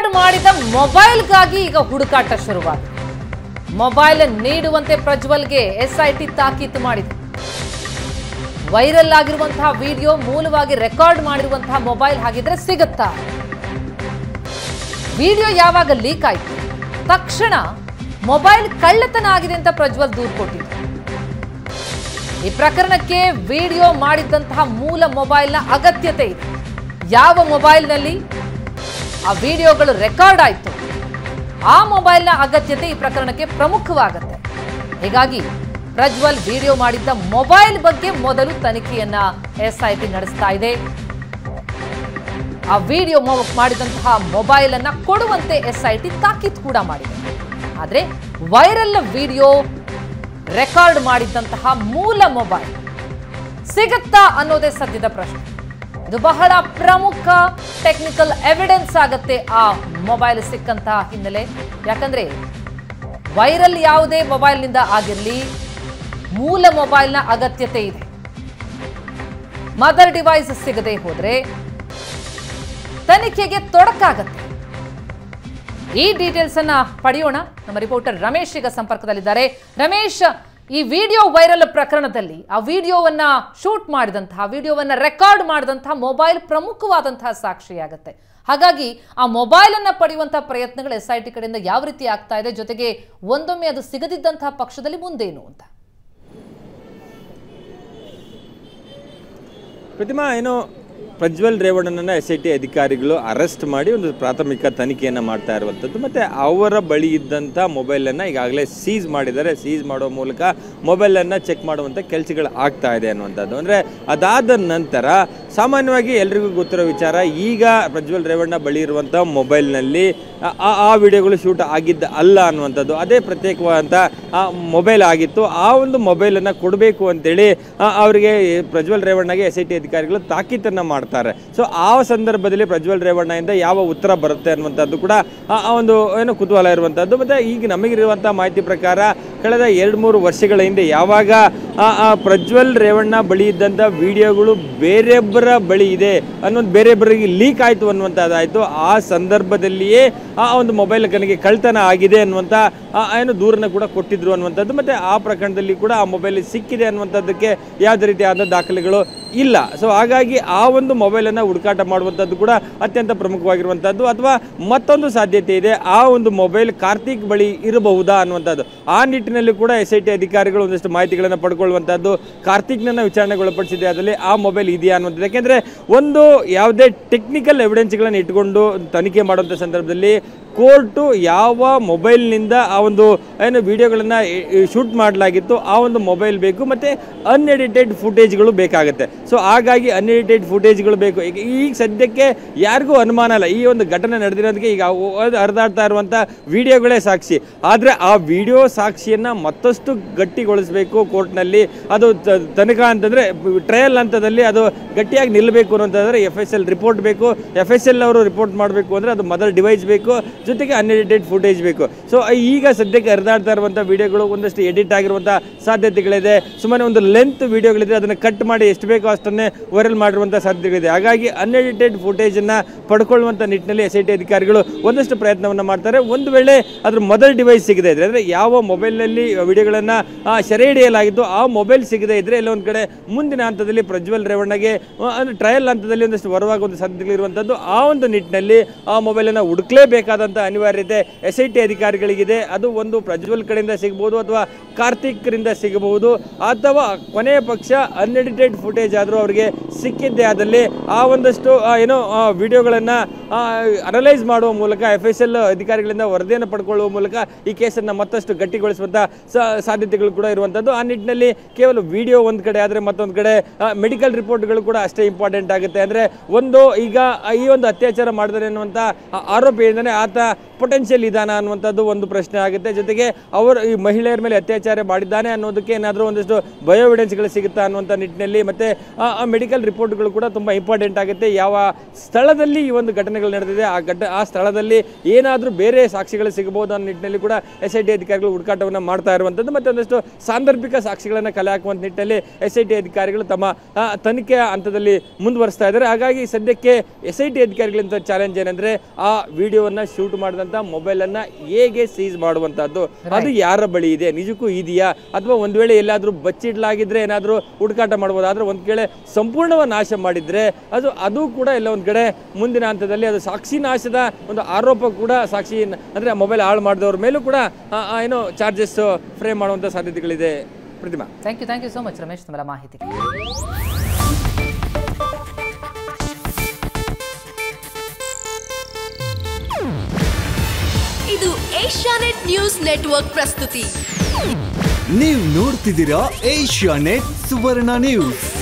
ಮಾಡಿದ ಮೊಬೈಲ್ಗಾಗಿ ಈಗ ಹುಡುಕಾಟ ಶುರುವಾಗಿದೆ ಮೊಬೈಲ್ ನೀಡುವಂತೆ ಪ್ರಜ್ವಲ್ಗೆ ಎಸ್ಐಟಿ ತಾಕೀತು ಮಾಡಿದೆ ವೈರಲ್ ಆಗಿರುವಂತಹ ವಿಡಿಯೋ ಮೂಲವಾಗಿ ರೆಕಾರ್ಡ್ ಮಾಡಿರುವಂತಹ ಮೊಬೈಲ್ ಹಾಗಿದ್ರೆ ಸಿಗುತ್ತಾ ವಿಡಿಯೋ ಯಾವಾಗ ಲೀಕ್ ಆಯ್ತು ತಕ್ಷಣ ಮೊಬೈಲ್ ಕಳ್ಳತನ ಆಗಿದೆ ಅಂತ ಪ್ರಜ್ವಲ್ ದೂರು ಕೊಟ್ಟಿದ್ರು ಈ ಪ್ರಕರಣಕ್ಕೆ ವಿಡಿಯೋ ಮಾಡಿದ್ದಂತಹ ಮೂಲ ಮೊಬೈಲ್ನ ಅಗತ್ಯತೆ ಇದೆ ಯಾವ ಮೊಬೈಲ್ನಲ್ಲಿ ಆ ವಿಡಿಯೋಗಳು ರೆಕಾರ್ಡ್ ಆಯಿತು ಆ ಮೊಬೈಲ್ನ ಅಗತ್ಯತೆ ಈ ಪ್ರಕರಣಕ್ಕೆ ಪ್ರಮುಖವಾಗುತ್ತೆ ಹೀಗಾಗಿ ಪ್ರಜ್ವಲ್ ವಿಡಿಯೋ ಮಾಡಿದ್ದ ಮೊಬೈಲ್ ಬಗ್ಗೆ ಮೊದಲು ತನಿಖೆಯನ್ನ ಎಸ್ಐಟಿ ನಡೆಸ್ತಾ ಇದೆ ಆ ವಿಡಿಯೋ ಮಾಡಿದಂತಹ ಮೊಬೈಲ್ ಅನ್ನ ಕೊಡುವಂತೆ ಎಸ್ಐಟಿ ತಾಕೀತು ಕೂಡ ಮಾಡಿದೆ ಆದ್ರೆ ವೈರಲ್ ವಿಡಿಯೋ ರೆಕಾರ್ಡ್ ಮಾಡಿದ್ದಂತಹ ಮೂಲ ಮೊಬೈಲ್ ಸಿಗುತ್ತಾ ಅನ್ನೋದೇ ಸದ್ಯದ ಪ್ರಶ್ನೆ ಇದು ಬಹಳ ಪ್ರಮುಖ ಟೆಕ್ನಿಕಲ್ ಎವಿಡೆನ್ಸ್ ಆಗತ್ತೆ ಆ ಮೊಬೈಲ್ ಸಿಕ್ಕಂತಹ ಹಿನ್ನೆಲೆ ಯಾಕಂದ್ರೆ ವೈರಲ್ ಯಾವುದೇ ಮೊಬೈಲ್ನಿಂದ ಆಗಿರಲಿ ಮೂಲ ಮೊಬೈಲ್ನ ಅಗತ್ಯತೆ ಇದೆ ಮದರ್ ಡಿವೈಸ್ ಸಿಗದೆ ಹೋದ್ರೆ ತನಿಖೆಗೆ ತೊಡಕಾಗತ್ತೆ ಈ ಡೀಟೇಲ್ಸ್ ಅನ್ನ ಪಡೆಯೋಣ ನಮ್ಮ ರಿಪೋರ್ಟರ್ ರಮೇಶ್ ಈಗ ಸಂಪರ್ಕದಲ್ಲಿದ್ದಾರೆ ರಮೇಶ್ ಈ ವಿಡಿಯೋ ವೈರಲ್ ಪ್ರಕರಣದಲ್ಲಿ ಆ ವಿಡಿಯೋವನ್ನ ಶೂಟ್ ಮಾಡಿದಂತಹ ವಿಡಿಯೋವನ್ನ ರೆಕಾರ್ಡ್ ಮಾಡಿದಂತಹ ಮೊಬೈಲ್ ಪ್ರಮುಖವಾದಂತಹ ಸಾಕ್ಷಿಯಾಗತ್ತೆ ಹಾಗಾಗಿ ಆ ಮೊಬೈಲ್ ಅನ್ನ ಪಡೆಯುವಂತಹ ಪ್ರಯತ್ನಗಳು ಎಸ್ ಐ ಟಿ ಕಡೆಯಿಂದ ಯಾವ ರೀತಿ ಆಗ್ತಾ ಇದೆ ಜೊತೆಗೆ ಒಂದೊಮ್ಮೆ ಅದು ಸಿಗದಿದ್ದಂತಹ ಪಕ್ಷದಲ್ಲಿ ಮುಂದೇನು ಅಂತ ಪ್ರತಿಮಾ ಏನು ಪ್ರಜ್ವಲ್ ರೇವಣ್ಣನನ್ನ ಎಸ್ ಐ ಟಿ ಅಧಿಕಾರಿಗಳು ಅರೆಸ್ಟ್ ಮಾಡಿ ಒಂದು ಪ್ರಾಥಮಿಕ ತನಿಖೆಯನ್ನು ಮಾಡ್ತಾ ಇರುವಂಥದ್ದು ಮತ್ತು ಅವರ ಬಳಿ ಇದ್ದಂಥ ಮೊಬೈಲನ್ನು ಈಗಾಗಲೇ ಸೀಸ್ ಮಾಡಿದ್ದಾರೆ ಸೀಸ್ ಮಾಡೋ ಮೂಲಕ ಮೊಬೈಲನ್ನು ಚೆಕ್ ಮಾಡುವಂಥ ಕೆಲಸಗಳು ಆಗ್ತಾ ಇದೆ ಅನ್ನುವಂಥದ್ದು ಅಂದರೆ ಅದಾದ ನಂತರ ಸಾಮಾನ್ಯವಾಗಿ ಎಲ್ರಿಗೂ ಗೊತ್ತಿರೋ ವಿಚಾರ ಈಗ ಪ್ರಜ್ವಲ್ ರೇವಣ್ಣ ಬಳಿ ಇರುವಂಥ ಮೊಬೈಲ್ನಲ್ಲಿ ಆ ಆ ವಿಡಿಯೋಗಳು ಶೂಟ್ ಆಗಿದ್ದ ಅಲ್ಲ ಅನ್ನುವಂಥದ್ದು ಅದೇ ಪ್ರತ್ಯೇಕವಾದಂಥ ಮೊಬೈಲ್ ಆಗಿತ್ತು ಆ ಒಂದು ಮೊಬೈಲನ್ನು ಕೊಡಬೇಕು ಅಂತೇಳಿ ಆ, ಅವರಿಗೆ ಪ್ರಜ್ವಲ್ ರೇವಣ್ಣಗೆ ಎಸ್ ಐ ಟಿ ಅಧಿಕಾರಿಗಳು ತಾಕೀತನ್ನು ಮಾಡ್ತಾರೆ ಸೊ ಆ ಸಂದರ್ಭದಲ್ಲಿ ಪ್ರಜ್ವಲ್ ರೇವಣ್ಣಯಿಂದ ಯಾವ ಉತ್ತರ ಬರುತ್ತೆ ಅನ್ನುವಂಥದ್ದು ಕೂಡ ಆ ಆ ಒಂದು ಏನು ಕುತೂಹಲ ಇರುವಂಥದ್ದು ಮತ್ತು ಈಗ ನಮಗಿರುವಂಥ ಮಾಹಿತಿ ಪ್ರಕಾರ ಕಳೆದ ಎರಡು ಮೂರು ವರ್ಷಗಳ ಹಿಂದೆ ಯಾವಾಗ ಆ, ಆ ಪ್ರಜ್ವಲ್ ರೇವಣ್ಣ ಬಳಿ ಇದ್ದಂಥ ವಿಡಿಯೋಗಳು ಬೇರೆಬ್ಬರ ಬಳಿ ಇದೆ ಅನ್ನೋದು ಬೇರೆಬ್ಬರಿಗೆ ಲೀಕ್ ಆಯಿತು ಅನ್ನುವಂಥದ್ದಾಯಿತು ಆ ಸಂದರ್ಭದಲ್ಲಿಯೇ ಆ ಒಂದು ಮೊಬೈಲ್ ಕನಿಗೆ ಕಳ್ತನ ಆಗಿದೆ ಅನ್ನುವಂಥ ಆ ಏನು ದೂರನ್ನ ಕೂಡ ಕೊಟ್ಟಿದ್ರು ಅನ್ನುವಂಥದ್ದು ಮತ್ತು ಆ ಪ್ರಕರಣದಲ್ಲಿ ಕೂಡ ಆ ಮೊಬೈಲ್ ಸಿಕ್ಕಿದೆ ಅನ್ನುವಂಥದ್ದಕ್ಕೆ ಯಾವುದೇ ರೀತಿಯಾದ ದಾಖಲೆಗಳು ಇಲ್ಲ ಸೊ ಹಾಗಾಗಿ ಆ ಒಂದು ಮೊಬೈಲನ್ನು ಹುಡುಕಾಟ ಮಾಡುವಂಥದ್ದು ಕೂಡ ಅತ್ಯಂತ ಪ್ರಮುಖವಾಗಿರುವಂಥದ್ದು ಅಥವಾ ಮತ್ತೊಂದು ಸಾಧ್ಯತೆ ಇದೆ ಆ ಒಂದು ಮೊಬೈಲ್ ಕಾರ್ತಿಕ್ ಬಳಿ ಇರಬಹುದಾ ಅನ್ನುವಂಥದ್ದು ಆ ನಿಟ್ಟಿನಲ್ಲಿ ಕೂಡ ಎಸ್ ಐ ಟಿ ಅಧಿಕಾರಿಗಳು ಒಂದಷ್ಟು ಮಾಹಿತಿಗಳನ್ನು ಪಡ್ಕೊಳ್ಳುವಂಥದ್ದು ಕಾರ್ತಿಕ್ನನ್ನು ವಿಚಾರಣೆಗೊಳಪಡಿಸಿದೆ ಅದರಲ್ಲಿ ಆ ಮೊಬೈಲ್ ಇದೆಯಾ ಅನ್ನುವಂಥದ್ದು ಯಾಕೆಂದರೆ ಒಂದು ಯಾವುದೇ ಟೆಕ್ನಿಕಲ್ ಎವಿಡೆನ್ಸ್ಗಳನ್ನು ಇಟ್ಕೊಂಡು ತನಿಖೆ ಮಾಡುವಂಥ ಸಂದರ್ಭದಲ್ಲಿ ಕೋರ್ಟು ಯಾವ ಮೊಬೈಲ್ನಿಂದ ಆ ಒಂದು ಏನು ವಿಡಿಯೋಗಳನ್ನು ಶೂಟ್ ಮಾಡಲಾಗಿತ್ತು ಆ ಒಂದು ಮೊಬೈಲ್ ಬೇಕು ಮತ್ತು ಅನ್ಎಡಿಟೆಡ್ ಫುಟೇಜ್ಗಳು ಬೇಕಾಗುತ್ತೆ ಸೊ ಹಾಗಾಗಿ ಅನ್ಎಡಿಟೆಡ್ ಫುಟೇಜ್ಗಳು ಬೇಕು ಈಗ ಈಗ ಸದ್ಯಕ್ಕೆ ಯಾರಿಗೂ ಅನುಮಾನ ಇಲ್ಲ ಈ ಒಂದು ಘಟನೆ ನಡೆದಿರೋದಕ್ಕೆ ಈಗ ಅವು- ಅದು ಹರಿದಾಡ್ತಾ ಇರುವಂಥ ವಿಡಿಯೋಗಳೇ ಸಾಕ್ಷಿ ಆದರೆ ಆ ವಿಡಿಯೋ ಸಾಕ್ಷಿಯನ್ನು ಮತ್ತಷ್ಟು ಗಟ್ಟಿಗೊಳಿಸಬೇಕು ಕೋರ್ಟ್ನಲ್ಲಿ ಅದು ತ- ತನಿಖಾ ಅಂತಂದರೆ ಟ್ರಯಲ್ ಹಂತದಲ್ಲಿ ಅದು ಗಟ್ಟಿಯಾಗಿ ನಿಲ್ಲಬೇಕು ಅನ್ನೋಂಥದ್ರೆ ಎಫ್ ಎಸ್ ಎಲ್ ರಿಪೋರ್ಟ್ ಬೇಕು ಎಫ್ ಎಸ್ ಎಲ್ ಅವರು ರಿಪೋರ್ಟ್ ಮಾಡಬೇಕು ಅಂದರೆ ಅದು ಮದರ್ ಡಿವೈಸ್ ಬೇಕು ಜೊತೆಗೆ ಅನ್ಎಡಿಟೆಡ್ ಫುಟೇಜ್ ಬೇಕು ಸೊ ಈಗ ಸದ್ಯಕ್ಕೆ ಹರಿದಾಡ್ತಾ ಇರುವಂಥ ವಿಡಿಯೋಗಳು ಒಂದಷ್ಟು ಎಡಿಟ್ ಆಗಿರುವಂಥ ಸಾಧ್ಯತೆಗಳಿದೆ ಸುಮ್ಮನೆ ಒಂದು ಲೆಂತ್ ವಿಡಿಯೋಗಳಿದೆ ಅದನ್ನು ಕಟ್ ಮಾಡಿ ಎಷ್ಟು ಬೇಕೋ ಅಷ್ಟನ್ನೇ ವೈರಲ್ ಮಾಡಿರುವಂಥ ಸಾಧ್ಯತೆಗಳಿದೆ ಹಾಗಾಗಿ ಅನ್ಎಡಿಟೆಡ್ ಫುಟೇಜನ್ನು ಪಡ್ಕೊಳ್ಳುವಂಥ ನಿಟ್ಟಿನಲ್ಲಿ ಎಸ್ ಐ ಟಿ ಅಧಿಕಾರಿಗಳು ಒಂದಷ್ಟು ಪ್ರಯತ್ನವನ್ನು ಮಾಡ್ತಾರೆ ಒಂದು ವೇಳೆ ಅದ್ರ ಮದರ್ ಡಿವೈಸ್ ಸಿಗದೇ ಇದ್ರೆ ಅಂದರೆ ಯಾವ ಮೊಬೈಲ್ನಲ್ಲಿ ವಿಡಿಯೋಗಳನ್ನು ಸೆರೆ ಹಿಡಿಯಲಾಗಿದ್ದು ಆ ಮೊಬೈಲ್ ಸಿಗದೇ ಇದ್ರೆ ಎಲ್ಲ ಒಂದು ಕಡೆ ಮುಂದಿನ ಹಂತದಲ್ಲಿ ಪ್ರಜ್ವಲ್ ರೇವಣ್ಣಗೆ ಆ, ಅಂದ್ರೆ ಟ್ರಯಲ್ ಹಂತದಲ್ಲಿ ಒಂದಷ್ಟು ಹೊರವಾಗ ಒಂದು ಸಾಧ್ಯತೆಗಳಿರುವಂಥದ್ದು ಆ ಒಂದು ನಿಟ್ಟಿನಲ್ಲಿ ಆ ಮೊಬೈಲನ್ನು ಹುಡುಕ್ಲೇಬೇಕಾದಂಥ ಅನಿವಾರ್ಯತೆ ಎಸ್ ಐ ಟಿ ಅಧಿಕಾರಿಗಳಿಗಿದೆ ಅದು ಒಂದು ಪ್ರಜ್ವಲ್ ಕಡೆಯಿಂದ ಸಿಗ್ಬೋದು ಅಥವಾ ಕಾರ್ತಿಕ್ರಿಂದ ಸಿಗಬಹುದು ಅಥವಾ ಕೊನೆಯ ಪಕ್ಷ ಅನ್ಎಡಿಟೆಡ್ ಫುಟೇಜ್ ಆದರೂ ಅವರಿಗೆ ಸಿಕ್ಕಿದ್ದೇ ಆದಲ್ಲಿ ಆ ಒಂದಷ್ಟು ಆ, ಏನೋ ವಿಡಿಯೋಗಳನ್ನು ಅನಲೈಸ್ ಮಾಡುವ ಮೂಲಕ ಎಫ್ ಎಸ್ ಎಲ್ ಅಧಿಕಾರಿಗಳಿಂದ ವರದಿಯನ್ನು ಪಡ್ಕೊಳ್ಳುವ ಮೂಲಕ ಈ ಕೇಸನ್ನು ಮತ್ತಷ್ಟು ಗಟ್ಟಿಗೊಳಿಸುವಂಥ ಸಾ- ಸಾಧ್ಯತೆಗಳು ಕೂಡ ಇರುವಂಥದ್ದು ಆ ನಿಟ್ಟಿನಲ್ಲಿ ಕೇವಲ ವಿಡಿಯೋ ಒಂದು ಕಡೆ ಆದರೆ ಮತ್ತೊಂದು ಕಡೆ ಮೆಡಿಕಲ್ ರಿಪೋರ್ಟ್ಗಳು ಕೂಡ ಅಷ್ಟೇ ಇಂಪಾರ್ಟೆಂಟ್ ಆಗುತ್ತೆ ಅಂದರೆ ಒಂದು ಈಗ ಈ ಒಂದು ಅತ್ಯಾಚಾರ ಮಾಡಿದರೆ ಅನ್ನುವಂಥ ಆ- ಆರೋಪ ಏನೆಂದರೆ ಆತ ಪೊಟೆನ್ಷಿಯಲ್ ಇದಾನ ಅನ್ನುವಂಥದ್ದು ಒಂದು ಪ್ರಶ್ನೆ ಆಗುತ್ತೆ ಜೊತೆಗೆ ಅವರು ಈ ಮಹಿಳೆಯರ ಮೇಲೆ ಅತ್ಯಾಚಾರ ಮಾಡಿದ್ದಾನೆ ಅನ್ನೋದಕ್ಕೆ ಏನಾದರೂ ಒಂದಷ್ಟು ಬಯೋ ಎವಿಡೆನ್ಸ್ಗಳು ಸಿಗುತ್ತಾ ಅನ್ನುವಂಥ ನಿಟ್ಟಿನಲ್ಲಿ ಮತ್ತು ಆ ಮೆಡಿಕಲ್ ರಿಪೋರ್ಟ್ಗಳು ಕೂಡ ತುಂಬ ಇಂಪಾರ್ಟೆಂಟ್ ಆಗುತ್ತೆ ಯಾವ ಸ್ಥಳದಲ್ಲಿ ಈ ಒಂದು ಘಟನೆಗಳು ನಡೆದಿದೆ ಆ ಘಟ ಆ ಸ್ಥಳದಲ್ಲಿ ಏನಾದರೂ ಬೇರೆ ಸಾಕ್ಷಿಗಳು ಸಿಗಬಹುದು ಅನ್ನೋ ನಿಟ್ಟಿನಲ್ಲಿ ಕೂಡ ಎಸ್ ಐ ಟಿ ಅಧಿಕಾರಿಗಳು ಹುಡುಕಾಟವನ್ನು ಮಾಡ್ತಾ ಇರುವಂಥದ್ದು ಮತ್ತು ಒಂದಷ್ಟು ಸಾಂದರ್ಭಿಕ ಸಾಕ್ಷಿಗಳನ್ನು ಕಲೆ ಹಾಕುವಂಥ ನಿಟ್ಟಿನಲ್ಲಿ ಎಸ್ ಐ ಟಿ ಅಧಿಕಾರಿಗಳು ತಮ್ಮ ಆ, ತನಿಖೆಯ ಹಂತದಲ್ಲಿ ಮುಂದುವರಿಸ್ತಾ ಇದ್ದಾರೆ ಹಾಗಾಗಿ ಸದ್ಯಕ್ಕೆ ಎಸ್ ಐ ಟಿ ಅಧಿಕಾರಿಗಳಿಂದ ಚಾಲೆಂಜ್ ಏನಂದ್ರೆ ಆ ವಿಡಿಯೋವನ್ನು ಶೂಟ್ ಮಾಡಿದಂಥ ಮೊಬೈಲನ್ನು ಹೇಗೆ ಸೀಸ್ ಮಾಡುವಂಥದ್ದು ಅದು ಯಾರ ಬಳಿ ಇದೆ ನಿಜಕ್ಕೂ ಇದೆಯಾ ಅಥವಾ ಒಂದು ವೇಳೆ ಎಲ್ಲಾದರೂ ಬಚ್ಚಿಡ್ಲಾಗಿದ್ರೆ ಏನಾದರೂ ಹುಡುಕಾಟ ಮಾಡ್ಬೋದು ಆದರೆ ಒಂದು ಕಡೆ ಸಂಪೂರ್ಣವ ನಾಶ ಮಾಡಿದ್ರೆ ಅದು ಅದು ಕೂಡ ಎಲ್ಲ ಒಂದು ಕಡೆ ಮುಂದಿನ ಹಂತದಲ್ಲಿ ಅದು ಸಾಕ್ಷಿ ನಾಶದ ಒಂದು ಆರೋಪ ಕೂಡ ಸಾಕ್ಷಿ ಅಂದರೆ ಮೊಬೈಲ್ ಹಾಳು ಮಾಡಿದವ್ರ ಮೇಲೂ ಕೂಡ ಆ, ಆ, ಏನೋ ಚಾರ್ಜಸ್ ಫ್ರೇಮ್ ಮಾಡುವಂಥ ಸಾಧ್ಯತೆಗಳಿದೆ Pratima thank you thank you so much Ramesh ತಮ್ಮೆಲ್ಲ ಮಾಹಿತಿ ಇದು ಏಷ್ಯಾನೆಟ್ ನ್ಯೂಸ್ ನೆಟ್ವರ್ಕ್ ಪ್ರಸ್ತುತಿ ನೀವು ನೋಡ್ತಿದ್ದೀರಾ ಏಷ್ಯಾ ನೆಟ್ ಸುವರ್ಣ ನ್ಯೂಸ್